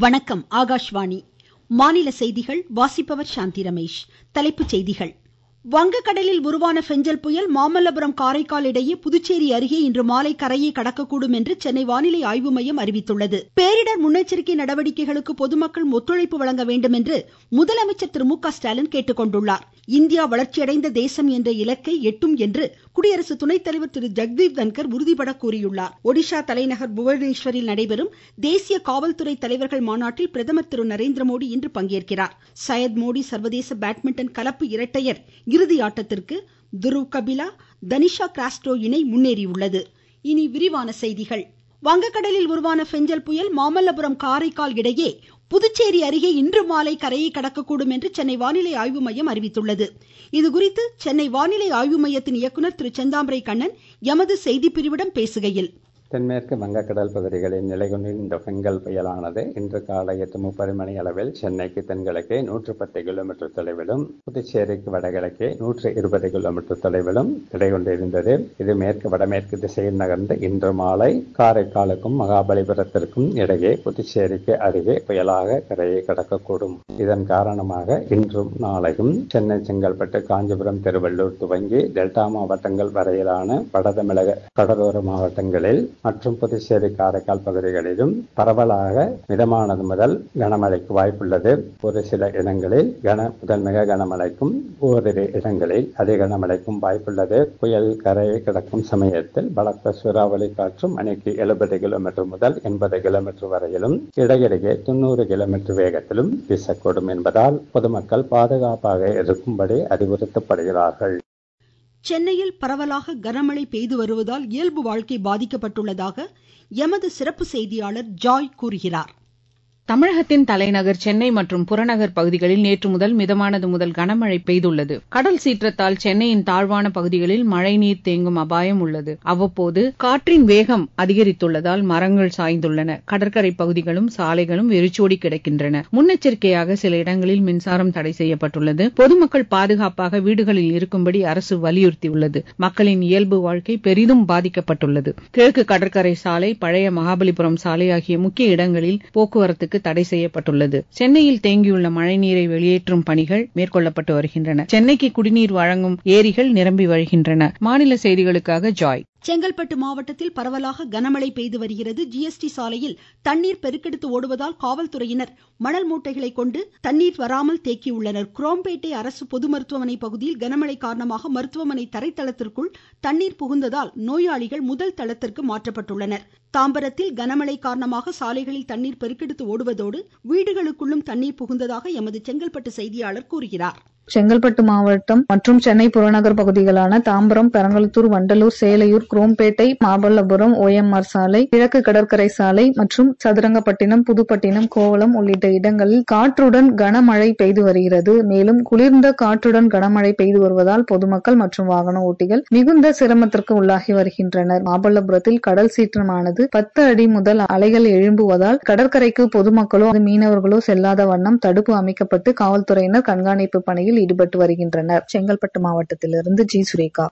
வணக்கம் ஆகாஷ்வாணி மாநில செய்திகள் வாசிப்பவர் சாந்தி ரமேஷ் தலைப்புச் செய்திகள் வங்கக்கடலில் உருவான பெஞ்சல் புயல் மாமல்லபுரம் காரைக்கால் இடையே புதுச்சேரி அருகே இன்று மாலை கரையை கடக்கக்கூடும் என்று சென்னை வானிலை ஆய்வு மையம் அறிவித்துள்ளது பேரிடர் முன்னெச்சரிக்கை நடவடிக்கைகளுக்கு பொதுமக்கள் ஒத்துழைப்பு வழங்க வேண்டும் என்று முதலமைச்சர் திரு மு க ஸ்டாலின் கேட்டுக்கொண்டுள்ளார் இந்தியா வளர்ச்சியடைந்த தேசம் என்ற இலக்கை எட்டும் என்று குடியரசு துணைத் தலைவர் திரு ஜெக்தீப் தன்கர் உறுதிபட கூறியுள்ளார் ஒடிஷா தலைநகர் புவனேஸ்வரில் நடைபெறும் தேசிய காவல்துறை தலைவர்கள் மாநாட்டில் பிரதமர் திரு நரேந்திர மோடி இன்று பங்கேற்கிறார் சையத் மோடி சர்வதேச பேட்மிண்டன் கலப்பு இரட்டையர் இறுதி ஆட்டத்திற்கு துருவ் கபிலா தனிஷா கிராஸ்டோ இணை முன்னேறியுள்ளது இனி விரிவான செய்திகள் வங்கக்கடலில் உருவான பெஞ்சல் புயல் மாமல்லபுரம் காரைக்கால் இடையே புதுச்சேரி அருகே இன்று மாலை கரையை கடக்கக்கூடும் என்று சென்னை வானிலை ஆய்வு மையம் அறிவித்துள்ளது இதுகுறித்து சென்னை வானிலை ஆய்வு மையத்தின் இயக்குநர் திரு செந்தாமரை கண்ணன் எமது செய்திப்பிரிவிடம் பேசுகையில் தென்மேற்கு வங்கக்கடல் பகுதிகளில் நிலை கொண்டிருந்த பெங்கல் புயலானது இன்று காலை எட்டு முப்பது மணி அளவில் சென்னைக்கு தென்கிழக்கே நூற்று பத்து கிலோமீட்டர் தொலைவிலும் புதுச்சேரிக்கு வடகிழக்கே நூற்று இருபது கிலோமீட்டர் தொலைவிலும் நிலை கொண்டிருந்தது இது மேற்கு வடமேற்கு திசையில் நகர்ந்து இன்று மாலை காரைக்காலுக்கும் மகாபலிபுரத்திற்கும் இடையே புதுச்சேரிக்கு அருகே புயலாக கரையை கடக்கக்கூடும் இதன் காரணமாக இன்றும் நாளையும் சென்னை செங்கல்பட்டு காஞ்சிபுரம் திருவள்ளூர் துவங்கி டெல்டா மாவட்டங்கள் வரையிலான வடதமிழக கடலோர மாவட்டங்களில் மற்றும் புதுச்சேரி காரைக்கால் பகுதிகளிலும் பரவலாக மிதமானது முதல் கனமழைக்கு வாய்ப்புள்ளது ஒரு சில இடங்களில் கன முதல் மிக கனமழைக்கும் ஓரிரு இடங்களில் அதிக கனமழைக்கும் வாய்ப்புள்ளது புயல் கரையை கிடக்கும் சமயத்தில் பலத்த சூறாவளி காற்று மணிக்கு எழுபது கிலோமீட்டர் முதல் எண்பது கிலோமீட்டர் வரையிலும் இடையிடையே தொண்ணூறு கிலோமீட்டர் வேகத்திலும் வீசக்கூடும் என்பதால் பொதுமக்கள் பாதுகாப்பாக இருக்கும்படி அறிவுறுத்தப்படுகிறார்கள் சென்னையில் பரவலாக கனமழை பெய்து வருவதால் இயல்பு வாழ்க்கை பாதிக்கப்பட்டுள்ளதாக எமது சிறப்பு செய்தியாளர் ஜாய் கூறுகிறார் தமிழகத்தின் தலைநகர் சென்னை மற்றும் புறநகர் பகுதிகளில் நேற்று முதல் மிதமானது முதல் கனமழை பெய்துள்ளது கடல் சீற்றத்தால் சென்னையின் தாழ்வான பகுதிகளில் மழைநீர் தேங்கும் அபாயம் உள்ளது அவ்வப்போது காற்றின் வேகம் அதிகரித்துள்ளதால் மரங்கள் சாய்ந்துள்ளன கடற்கரை பகுதிகளும் சாலைகளும் வெறிச்சோடி கிடக்கின்றன முன்னெச்சரிக்கையாக சில இடங்களில் மின்சாரம் தடை செய்யப்பட்டுள்ளது பொதுமக்கள் பாதுகாப்பாக வீடுகளில் இருக்கும்படி அரசு வலியுறுத்தியுள்ளது மக்களின் இயல்பு வாழ்க்கை பெரிதும் பாதிக்கப்பட்டுள்ளது கிழக்கு கடற்கரை சாலை பழைய மகாபலிபுரம் சாலை ஆகிய முக்கிய இடங்களில் போக்குவரத்துக்கு தடை செய்யப்பட்டுள்ளது சென்னையில் தேங்கியுள்ள மழைநீரை வெளியேற்றும் பணிகள் மேற்கொள்ளப்பட்டு வருகின்றன சென்னைக்கு குடிநீர் வழங்கும் ஏரிகள் நிரம்பி வழிகின்றன மாநில செய்திகளுக்காக ஜாய் செங்கல்பட்டு மாவட்டத்தில் பரவலாக கனமழை பெய்து வருகிறது ஜிஎஸ்டி சாலையில் தண்ணீர் பெருக்கெடுத்து ஓடுவதால் காவல்துறையினர் மணல் மூட்டைகளை கொண்டு தண்ணீர் வராமல் தேக்கியுள்ளனர் குரோம்பேட்டை அரசு பொது மருத்துவமனை பகுதியில் கனமழை காரணமாக மருத்துவமனை தரைத்தளத்திற்குள் தண்ணீர் புகுந்ததால் நோயாளிகள் முதல் தளத்திற்கு மாற்றப்பட்டுள்ளனர் தாம்பரத்தில் கனமழை காரணமாக சாலைகளில் தண்ணீர் பெருக்கெடுத்து ஓடுவதோடு வீடுகளுக்குள்ளும் தண்ணீர் புகுந்ததாக எமது செங்கல்பட்டு செய்தியாளர் கூறுகிறார் செங்கல்பட்டு மாவட்டம் மற்றும் சென்னை புறநகர் பகுதிகளான தாம்பரம் பெரங்கலத்தூர் வண்டலூர் சேலையூர் குரோம்பேட்டை மாமல்லபுரம் ஓஎம்ஆர் சாலை கிழக்கு கடற்கரை சாலை மற்றும் சதுரங்கப்பட்டினம் புதுப்பட்டினம் கோவளம் உள்ளிட்ட இடங்களில் காற்றுடன் கனமழை பெய்து வருகிறது மேலும் குளிர்ந்த காற்றுடன் கனமழை பெய்து வருவதால் பொதுமக்கள் மற்றும் வாகன ஓட்டிகள் மிகுந்த சிரமத்திற்கு உள்ளாகி வருகின்றனர் மாமல்லபுரத்தில் கடல் சீற்றமானது பத்து அடி முதல் அலைகள் எழும்புவதால் கடற்கரைக்கு பொதுமக்களோ மீனவர்களோ செல்லாத வண்ணம் தடுப்பு அமைக்கப்பட்டு காவல்துறையினர் கண்காணிப்பு பணியில் பணியில் ஈடுபட்டு வருகின்றனர் செங்கல்பட்டு மாவட்டத்திலிருந்து ஜி சுரேகா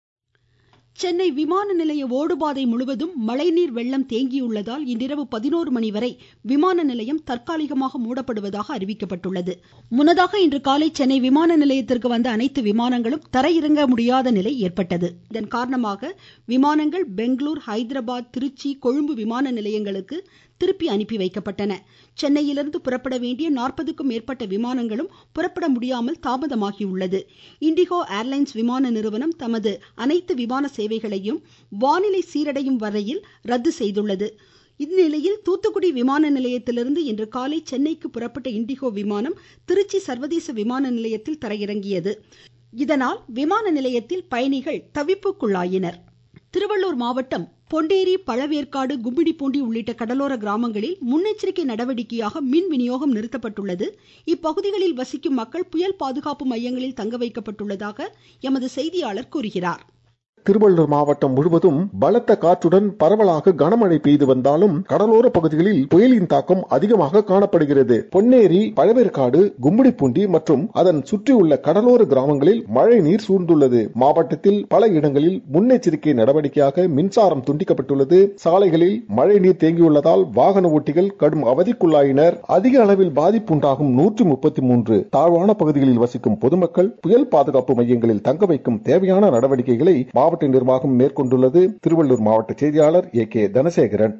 சென்னை விமான நிலைய ஓடுபாதை முழுவதும் மழைநீர் வெள்ளம் தேங்கியுள்ளதால் இன்றிரவு பதினோரு மணி வரை விமான நிலையம் தற்காலிகமாக மூடப்படுவதாக அறிவிக்கப்பட்டுள்ளது முன்னதாக இன்று காலை சென்னை விமான நிலையத்திற்கு வந்த அனைத்து விமானங்களும் தரையிறங்க முடியாத நிலை ஏற்பட்டது இதன் காரணமாக விமானங்கள் பெங்களூர் ஹைதராபாத் திருச்சி கொழும்பு விமான நிலையங்களுக்கு திருப்பி அனுப்பி வைக்கப்பட்டன சென்னையிலிருந்து புறப்பட வேண்டிய நாற்பதுக்கும் மேற்பட்ட விமானங்களும் புறப்பட முடியாமல் தாமதமாகியுள்ளது இண்டிகோ ஏர்லைன்ஸ் விமான நிறுவனம் தமது அனைத்து விமான சேவைகளையும் வானிலை சீரடையும் வரையில் ரத்து செய்துள்ளது இந்நிலையில் தூத்துக்குடி விமான நிலையத்திலிருந்து இன்று காலை சென்னைக்கு புறப்பட்ட இண்டிகோ விமானம் திருச்சி சர்வதேச விமான நிலையத்தில் தரையிறங்கியது இதனால் விமான நிலையத்தில் பயணிகள் தவிப்புக்குள்ளாயினர் திருவள்ளூர் மாவட்டம் பொண்டேரி பழவேற்காடு கும்மிடிப்பூண்டி உள்ளிட்ட கடலோர கிராமங்களில் முன்னெச்சரிக்கை நடவடிக்கையாக மின் விநியோகம் நிறுத்தப்பட்டுள்ளது இப்பகுதிகளில் வசிக்கும் மக்கள் புயல் பாதுகாப்பு மையங்களில் தங்க வைக்கப்பட்டுள்ளதாக எமது செய்தியாளர் கூறுகிறார் திருவள்ளூர் மாவட்டம் முழுவதும் பலத்த காற்றுடன் பரவலாக கனமழை பெய்து வந்தாலும் கடலோர பகுதிகளில் புயலின் தாக்கம் அதிகமாக காணப்படுகிறது பொன்னேரி பழவேற்காடு கும்மிடிப்பூண்டி மற்றும் அதன் சுற்றியுள்ள கடலோர கிராமங்களில் மழை நீர் சூழ்ந்துள்ளது மாவட்டத்தில் பல இடங்களில் முன்னெச்சரிக்கை நடவடிக்கையாக மின்சாரம் துண்டிக்கப்பட்டுள்ளது சாலைகளில் மழை நீர் தேங்கியுள்ளதால் வாகன ஓட்டிகள் கடும் அவதிக்குள்ளாயினர் அதிக அளவில் பாதிப்புண்டாகும் நூற்றி முப்பத்தி மூன்று தாழ்வான பகுதிகளில் வசிக்கும் பொதுமக்கள் புயல் பாதுகாப்பு மையங்களில் தங்க வைக்கும் தேவையான நடவடிக்கைகளை மாவட்ட நிர்வாகம் மேற்கொண்டுள்ளது திருவள்ளூர் மாவட்ட செய்தியாளர் ஏ கே தனசேகரன்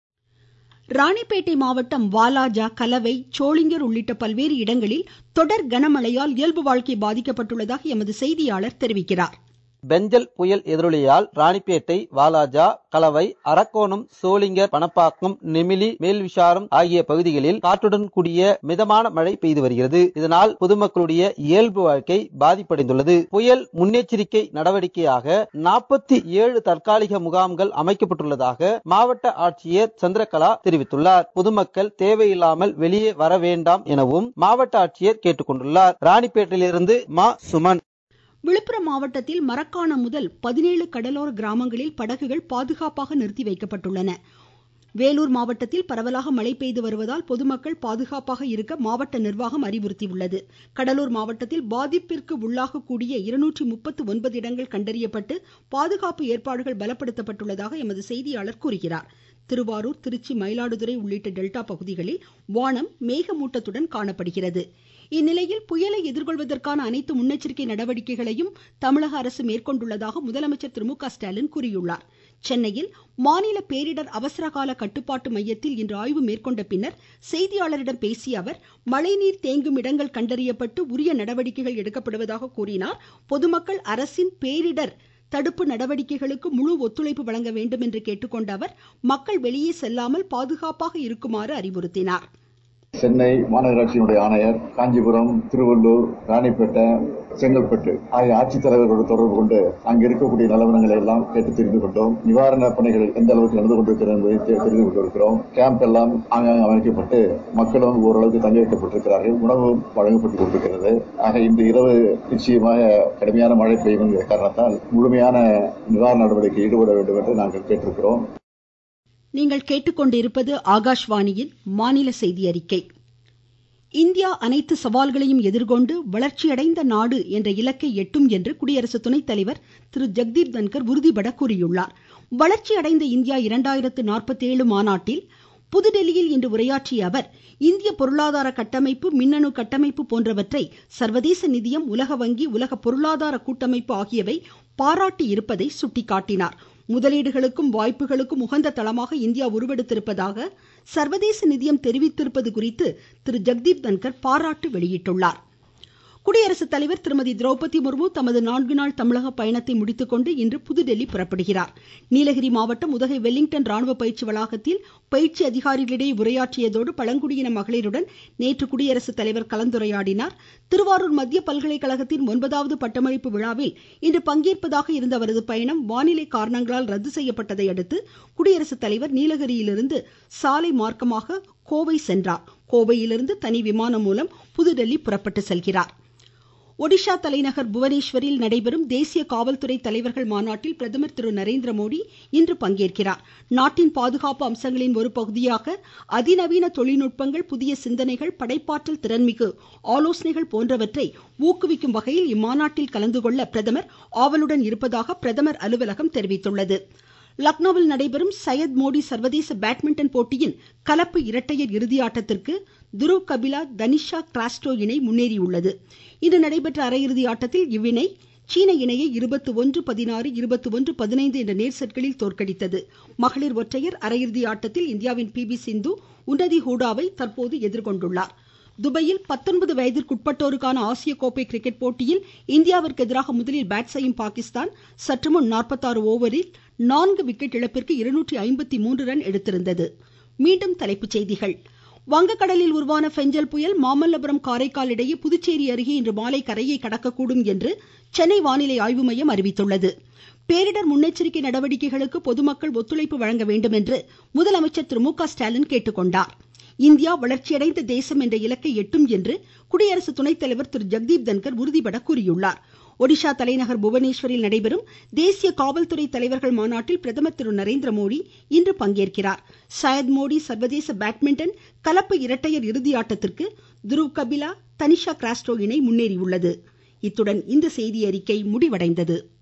ராணிப்பேட்டை மாவட்டம் வாலாஜா கலவை சோளிங்கர் உள்ளிட்ட பல்வேறு இடங்களில் தொடர் கனமழையால் இயல்பு வாழ்க்கை பாதிக்கப்பட்டுள்ளதாக எமது செய்தியாளர் தெரிவிக்கிறார் பெஞ்சல் புயல் எதிரொலியால் ராணிப்பேட்டை வாலாஜா கலவை அரக்கோணம் சோளிங்கர் பணப்பாக்கம் நெமிலி மேல்விசாரம் ஆகிய பகுதிகளில் காற்றுடன் கூடிய மிதமான மழை பெய்து வருகிறது இதனால் பொதுமக்களுடைய இயல்பு வாழ்க்கை பாதிப்படைந்துள்ளது புயல் முன்னெச்சரிக்கை நடவடிக்கையாக நாற்பத்தி ஏழு தற்காலிக முகாம்கள் அமைக்கப்பட்டுள்ளதாக மாவட்ட ஆட்சியர் சந்திரகலா தெரிவித்துள்ளார் பொதுமக்கள் தேவையில்லாமல் வெளியே வர வேண்டாம் எனவும் மாவட்ட ஆட்சியர் கேட்டுக் கொண்டுள்ளார் ராணிப்பேட்டையிலிருந்து மா சுமன் விழுப்புரம் மாவட்டத்தில் மரக்காணம் முதல் பதினேழு கடலோர கிராமங்களில் படகுகள் பாதுகாப்பாக நிறுத்தி வைக்கப்பட்டுள்ளன வேலூர் மாவட்டத்தில் பரவலாக மழை பெய்து வருவதால் பொதுமக்கள் பாதுகாப்பாக இருக்க மாவட்ட நிர்வாகம் அறிவுறுத்தியுள்ளது கடலூர் மாவட்டத்தில் பாதிப்பிற்கு உள்ளாகக்கூடிய இருநூற்றி முப்பத்து ஒன்பது இடங்கள் கண்டறியப்பட்டு பாதுகாப்பு ஏற்பாடுகள் பலப்படுத்தப்பட்டுள்ளதாக எமது செய்தியாளர் கூறுகிறார் திருவாரூர் திருச்சி மயிலாடுதுறை உள்ளிட்ட டெல்டா பகுதிகளில் வானம் மேகமூட்டத்துடன் காணப்படுகிறது இந்நிலையில் புயலை எதிர்கொள்வதற்கான அனைத்து முன்னெச்சரிக்கை நடவடிக்கைகளையும் தமிழக அரசு மேற்கொண்டுள்ளதாக முதலமைச்சர் திரு மு க ஸ்டாலின் கூறியுள்ளார் சென்னையில் மாநில பேரிடர் அவசரகால கட்டுப்பாட்டு மையத்தில் இன்று ஆய்வு மேற்கொண்ட பின்னர் செய்தியாளரிடம் பேசிய அவர் மழைநீர் தேங்கும் இடங்கள் கண்டறியப்பட்டு உரிய நடவடிக்கைகள் எடுக்கப்படுவதாக கூறினார் பொதுமக்கள் அரசின் பேரிடர் தடுப்பு நடவடிக்கைகளுக்கு முழு ஒத்துழைப்பு வழங்க வேண்டும் என்று கேட்டுக்கொண்ட அவர் மக்கள் வெளியே செல்லாமல் பாதுகாப்பாக இருக்குமாறு அறிவுறுத்தினார் சென்னை மாநகராட்சியினுடைய ஆணையர் காஞ்சிபுரம் திருவள்ளூர் ராணிப்பேட்டை செங்கல்பட்டு ஆகிய ஆட்சித்தலைவர்களோடு தொடர்பு கொண்டு அங்கு இருக்கக்கூடிய நிலவரங்களை எல்லாம் கேட்டு தெரிந்து கொண்டோம் நிவாரண பணிகள் எந்த அளவுக்கு நடந்து கொண்டிருக்கிறது என்பதை தெரிந்து கொண்டிருக்கிறோம் கேம்ப் எல்லாம் ஆங்காங்க அமைக்கப்பட்டு மக்களும் ஓரளவுக்கு தங்க வைக்கப்பட்டிருக்கிறார்கள் உணவும் வழங்கப்பட்டுக் கொண்டிருக்கிறது ஆக இன்று இரவு நிச்சயமாக கடுமையான மழை பெய்யும் என்கிற காரணத்தால் முழுமையான நிவாரண நடவடிக்கை ஈடுபட வேண்டும் என்று நாங்கள் கேட்டிருக்கிறோம் நீங்கள் கேட்டுக்கொண்டிருப்பது ஆகாஷ்வாணியின் மாநில செய்தி அறிக்கை இந்தியா அனைத்து சவால்களையும் எதிர்கொண்டு வளர்ச்சியடைந்த நாடு என்ற இலக்கை எட்டும் என்று குடியரசு துணைத் தலைவர் திரு ஜெக்தீப் தன்கர் உறுதிபட கூறியுள்ளார் வளர்ச்சியடைந்த இந்தியா இரண்டாயிரத்து நாற்பத்தி ஏழு மாநாட்டில் புதுடெல்லியில் இன்று உரையாற்றிய அவர் இந்திய பொருளாதார கட்டமைப்பு மின்னணு கட்டமைப்பு போன்றவற்றை சர்வதேச நிதியம் உலக வங்கி உலக பொருளாதார கூட்டமைப்பு ஆகியவை பாராட்டி இருப்பதை சுட்டிக்காட்டினார் முதலீடுகளுக்கும் வாய்ப்புகளுக்கும் உகந்த தளமாக இந்தியா உருவெடுத்திருப்பதாக சர்வதேச நிதியம் தெரிவித்திருப்பது குறித்து திரு ஜெக்தீப் தன்கர் பாராட்டு வெளியிட்டுள்ளார் குடியரசுத் தலைவர் திருமதி திரௌபதி முர்மு தமது நான்கு நாள் தமிழக பயணத்தை முடித்துக்கொண்டு இன்று புதுடெல்லி புறப்படுகிறார் நீலகிரி மாவட்டம் உதகை வெல்லிங்டன் ராணுவ பயிற்சி வளாகத்தில் பயிற்சி அதிகாரிகளிடையே உரையாற்றியதோடு பழங்குடியின மகளிருடன் நேற்று குடியரசுத் தலைவர் கலந்துரையாடினார் திருவாரூர் மத்திய பல்கலைக்கழகத்தின் ஒன்பதாவது பட்டமளிப்பு விழாவில் இன்று பங்கேற்பதாக இருந்த அவரது பயணம் வானிலை காரணங்களால் ரத்து செய்யப்பட்டதை அடுத்து குடியரசுத் தலைவர் நீலகிரியிலிருந்து சாலை மார்க்கமாக கோவை சென்றார் கோவையிலிருந்து தனி விமானம் மூலம் புதுடெல்லி புறப்பட்டு செல்கிறார் ஒடிஷா தலைநகர் புவனேஸ்வரில் நடைபெறும் தேசிய காவல்துறை தலைவர்கள் மாநாட்டில் பிரதமர் திரு நரேந்திர மோடி இன்று பங்கேற்கிறார் நாட்டின் பாதுகாப்பு அம்சங்களின் ஒரு பகுதியாக அதிநவீன தொழில்நுட்பங்கள் புதிய சிந்தனைகள் படைப்பாற்றல் திறன்மிகு ஆலோசனைகள் போன்றவற்றை ஊக்குவிக்கும் வகையில் இம்மாநாட்டில் கலந்து கொள்ள பிரதமர் ஆவலுடன் இருப்பதாக பிரதமர் அலுவலகம் தெரிவித்துள்ளது லக்னோவில் நடைபெறும் சையத் மோடி சர்வதேச பேட்மிண்டன் போட்டியின் கலப்பு இரட்டையர் இறுதியாட்டத்திற்கு துருவ் கபிலா தனிஷா கிராஸ்டோ இணை முன்னேறியுள்ளது இன்று நடைபெற்ற அரையிறுதி ஆட்டத்தில் இவ்விணை சீன இணையை இருபத்தி ஒன்று பதினாறு இருபத்தி ஒன்று பதினைந்து என்ற நேர் செட்களில் தோற்கடித்தது மகளிர் ஒற்றையர் அரையிறுதி ஆட்டத்தில் இந்தியாவின் பி வி சிந்து உன்னதி ஹூடாவை தற்போது எதிர்கொண்டுள்ளார் துபாயில் பத்தொன்பது வயதிற்குட்பட்டோருக்கான ஆசிய கோப்பை கிரிக்கெட் போட்டியில் இந்தியாவிற்கு எதிராக முதலில் பேட் செய்யும் பாகிஸ்தான் சற்றுமுன் நாற்பத்தாறு ஓவரில் நான்கு விக்கெட் இழப்பிற்கு இருநூற்றி ஐம்பத்தி மூன்று ரன் எடுத்திருந்தது மீண்டும் தலைப்புச் செய்திகள் வங்கக்கடலில் உருவான பெஞ்சல் புயல் மாமல்லபுரம் காரைக்கால் இடையே புதுச்சேரி அருகே இன்று மாலை கரையை கடக்கக்கூடும் என்று சென்னை வானிலை ஆய்வு மையம் அறிவித்துள்ளது பேரிடர் முன்னெச்சரிக்கை நடவடிக்கைகளுக்கு பொதுமக்கள் ஒத்துழைப்பு வழங்க வேண்டும் என்று முதலமைச்சர் திரு மு க ஸ்டாலின் கேட்டுக்கொண்டார் இந்தியா வளர்ச்சியடைந்த தேசம் என்ற இலக்கை எட்டும் என்று குடியரசு துணைத் தலைவர் திரு ஜெக்தீப் தன்கர் உறுதிபட கூறியுள்ளார் ஒடிஷா தலைநகர் புவனேஸ்வரில் நடைபெறும் தேசிய காவல்துறை தலைவர்கள் மாநாட்டில் பிரதமர் திரு நரேந்திர மோடி இன்று பங்கேற்கிறார் சயத் மோடி சர்வதேச பேட்மிண்டன் கலப்பு இரட்டையர் இறுதி ஆட்டத்திற்கு துருவ் கபிலா தனிஷா கிராஸ்டோ இணை முன்னேறியுள்ளது இத்துடன் இந்த செய்தியறிக்கை முடிவடைந்தது